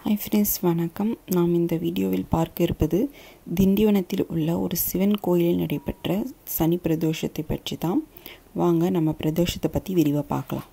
hi friends வணக்கம் நாம் இந்த வீடியோவில் பார்க்க இருப்பது திண்டிவனத்தில் உள்ள ஒரு சிவன் கோயிலில் நடைபெற்ற சனி பிரதோஷத்தை பற்றி தான் வாங்க நம்ம பிரதோஷத்தை பற்றி விரிவாக பார்க்கலாம்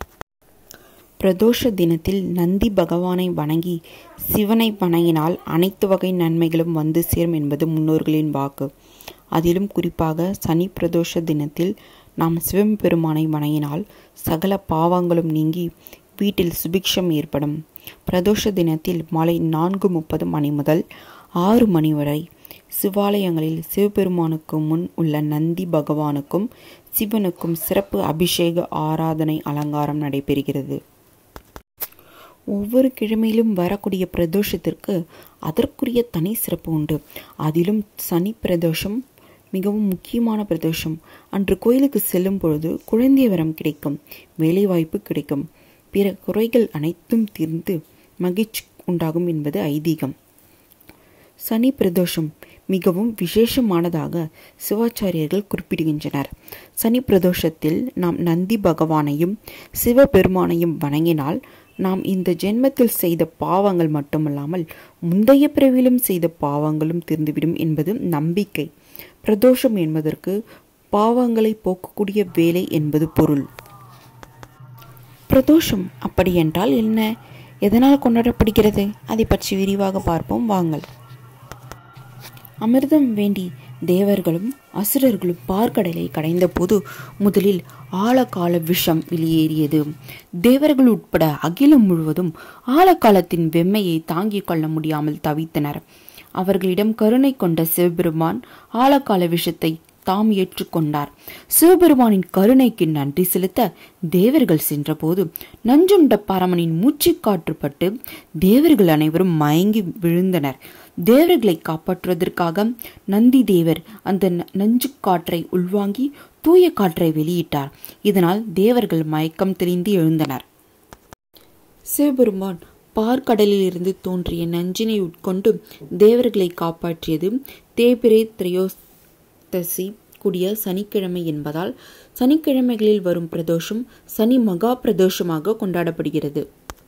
பிரதோஷ தினத்தில் நந்தி பகவானை வணங்கி சிவனை வணங்கினால் அனைத்து வகை நன்மைகளும் வந்து சேரும் என்பது முன்னோர்களின் வாக்கு அதிலும் குறிப்பாக சனி பிரதோஷ தினத்தில் நாம் சிவபெருமானை வணங்கினால் சகல பாவங்களும் நீங்கி வீட்டில் சுபிக்ஷம் ஏற்படும் பிரதோஷ தினத்தில் மாலை நான்கு முப்பது மணி முதல் ஆறு மணி வரை சிவாலயங்களில் சிவபெருமானுக்கு முன் உள்ள நந்தி பகவானுக்கும் சிவனுக்கும் சிறப்பு அபிஷேக ஆராதனை அலங்காரம் நடைபெறுகிறது ஒவ்வொரு கிழமையிலும் வரக்கூடிய பிரதோஷத்திற்கு அதற்குரிய தனி சிறப்பு உண்டு அதிலும் சனி பிரதோஷம் மிகவும் முக்கியமான பிரதோஷம் அன்று கோயிலுக்கு செல்லும் பொழுது குழந்தை வரம் கிடைக்கும் வேலைவாய்ப்பு கிடைக்கும் பிற குறைகள் அனைத்தும் தீர்ந்து மகிழ்ச்சி உண்டாகும் என்பது ஐதீகம் சனி பிரதோஷம் மிகவும் விசேஷமானதாக சிவாச்சாரியர்கள் குறிப்பிடுகின்றனர் சனி பிரதோஷத்தில் நாம் நந்தி பகவானையும் சிவபெருமானையும் வணங்கினால் நாம் இந்த ஜென்மத்தில் செய்த பாவங்கள் மட்டுமல்லாமல் முந்தைய பிறவிலும் செய்த பாவங்களும் தீர்ந்துவிடும் என்பது நம்பிக்கை பிரதோஷம் என்பதற்கு பாவங்களை போக்கக்கூடிய வேலை என்பது பொருள் பிரதோஷம் அப்படி என்றால் என்ன எதனால் கொண்டாடப்படுகிறது அதை பற்றி விரிவாக பார்ப்போம் வாங்கள் அமிர்தம் வேண்டி தேவர்களும் அசுரர்களும் பார்க்கடலை கடைந்த போது முதலில் ஆழகால விஷம் வெளியேறியது தேவர்கள் உட்பட அகிலம் முழுவதும் ஆழகாலத்தின் வெம்மையை தாங்கிக் கொள்ள முடியாமல் தவித்தனர் அவர்களிடம் கருணை கொண்ட சிவபெருமான் ஆழகால விஷத்தை தாம் ஏற்றுக்கொண்டார் சிவபெருமானின் கருணைக்கு நன்றி செலுத்த தேவர்கள் சென்றபோது நஞ்சுண்ட பரமனின் மூச்சு காற்றுப்பட்டு தேவர்கள் அனைவரும் மயங்கி விழுந்தனர் தேவர்களை காப்பாற்றுவதற்காக நந்தி தேவர் அந்த நஞ்சு காற்றை உள்வாங்கி தூய காற்றை வெளியிட்டார் இதனால் தேவர்கள் மயக்கம் தெளிந்து எழுந்தனர் சிவபெருமான் பார்க்கடலில் இருந்து தோன்றிய நஞ்சினை உட்கொண்டு தேவர்களை காப்பாற்றியது தேபிரே திரையோதசி கூடிய சனிக்கிழமை என்பதால் சனிக்கிழமைகளில் வரும் பிரதோஷம் சனி மகா பிரதோஷமாக கொண்டாடப்படுகிறது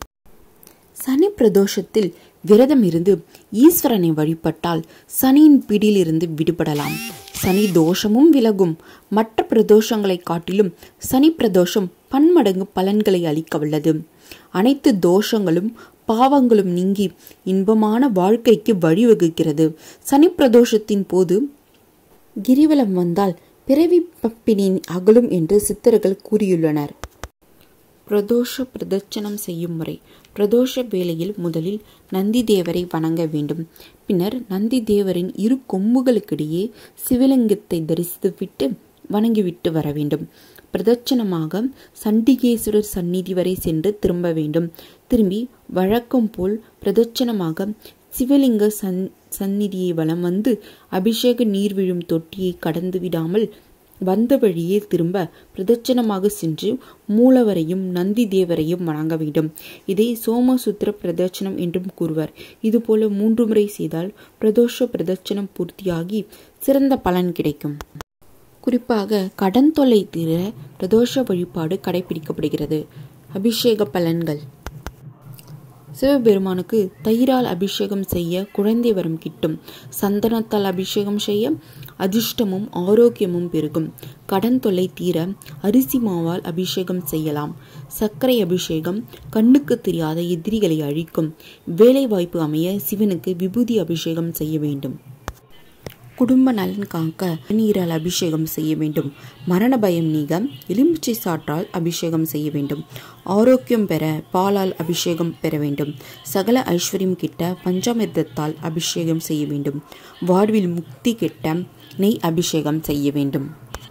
சனி பிரதோஷத்தில் விரதம் இருந்து ஈஸ்வரனை வழிபட்டால் சனியின் பிடியிலிருந்து விடுபடலாம் சனி தோஷமும் விலகும் மற்ற பிரதோஷங்களை காட்டிலும் சனி பிரதோஷம் பன்மடங்கு பலன்களை அளிக்க வல்லது அனைத்து தோஷங்களும் பாவங்களும் நீங்கி இன்பமான வாழ்க்கைக்கு வழிவகுக்கிறது சனி பிரதோஷத்தின் போது கிரிவலம் வந்தால் பிறவி பப்பினின் அகலும் என்று சித்தர்கள் கூறியுள்ளனர் பிரதோஷ பிரதட்சணம் செய்யும் முறை பிரதோஷ வேளையில் முதலில் நந்தி தேவரை வணங்க வேண்டும் பின்னர் நந்தி தேவரின் இரு கொம்புகளுக்கிடையே சிவலிங்கத்தை தரிசித்துவிட்டு வணங்கிவிட்டு வர வேண்டும் பிரதட்சணமாக சண்டிகேஸ்வரர் சந்நிதி வரை சென்று திரும்ப வேண்டும் திரும்பி வழக்கம் போல் பிரதட்சணமாக சிவலிங்க சன் சந்நிதியை வலம் வந்து அபிஷேக நீர் விழும் தொட்டியை கடந்து விடாமல் வந்த வழியே திரும்ப பிரதட்சணமாக சென்று மூலவரையும் நந்தி தேவரையும் வணங்க வேண்டும் இதை சோமசுத்திர பிரதட்சணம் என்றும் கூறுவர் இதுபோல மூன்று முறை செய்தால் பிரதோஷ பிரதட்சணம் பூர்த்தியாகி சிறந்த பலன் கிடைக்கும் குறிப்பாக கடன் தொல்லை தீர பிரதோஷ வழிபாடு கடைபிடிக்கப்படுகிறது அபிஷேக பலன்கள் சிவபெருமானுக்கு தயிரால் அபிஷேகம் செய்ய குழந்தை வரம் கிட்டும் சந்தனத்தால் அபிஷேகம் செய்ய அதிர்ஷ்டமும் ஆரோக்கியமும் பெருகும் கடன் தொல்லை தீர அரிசி மாவால் அபிஷேகம் செய்யலாம் சர்க்கரை அபிஷேகம் கண்ணுக்கு தெரியாத எதிரிகளை அழிக்கும் வேலை வாய்ப்பு அமைய சிவனுக்கு விபூதி அபிஷேகம் செய்ய வேண்டும் குடும்ப நலன் காக்க நீரால் அபிஷேகம் செய்ய வேண்டும் மரண பயம் நீங்க எலுமிச்சை சாற்றால் அபிஷேகம் செய்ய வேண்டும் ஆரோக்கியம் பெற பாலால் அபிஷேகம் பெற வேண்டும் சகல ஐஸ்வர்யம் கிட்ட பஞ்சாமிர்தத்தால் அபிஷேகம் செய்ய வேண்டும் வாழ்வில் முக்தி கிட்ட நெய் அபிஷேகம் செய்ய வேண்டும்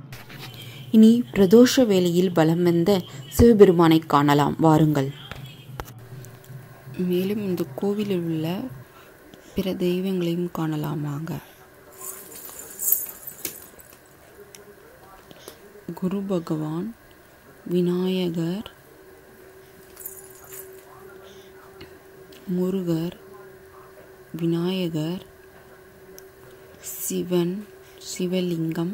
இனி பிரதோஷ வேளையில் வலம் வந்த சிவபெருமானை காணலாம் வாருங்கள் மேலும் இந்த கோவிலில் உள்ள பிற தெய்வங்களையும் காணலாம் வாங்க குரு பகவான் விநாயகர் முருகர் விநாயகர் சிவன் சிவலிங்கம்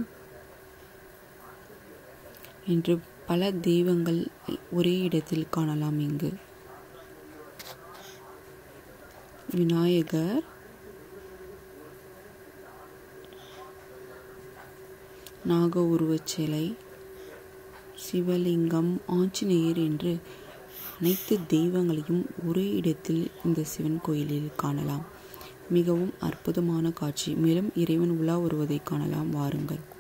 என்று பல தெய்வங்கள் ஒரே இடத்தில் காணலாம் இங்கு விநாயகர் நாக உருவச் சிலை சிவலிங்கம் ஆஞ்சநேயர் என்று அனைத்து தெய்வங்களையும் ஒரே இடத்தில் இந்த சிவன் கோயிலில் காணலாம் மிகவும் அற்புதமான காட்சி மேலும் இறைவன் உலா வருவதை காணலாம் வாருங்கள்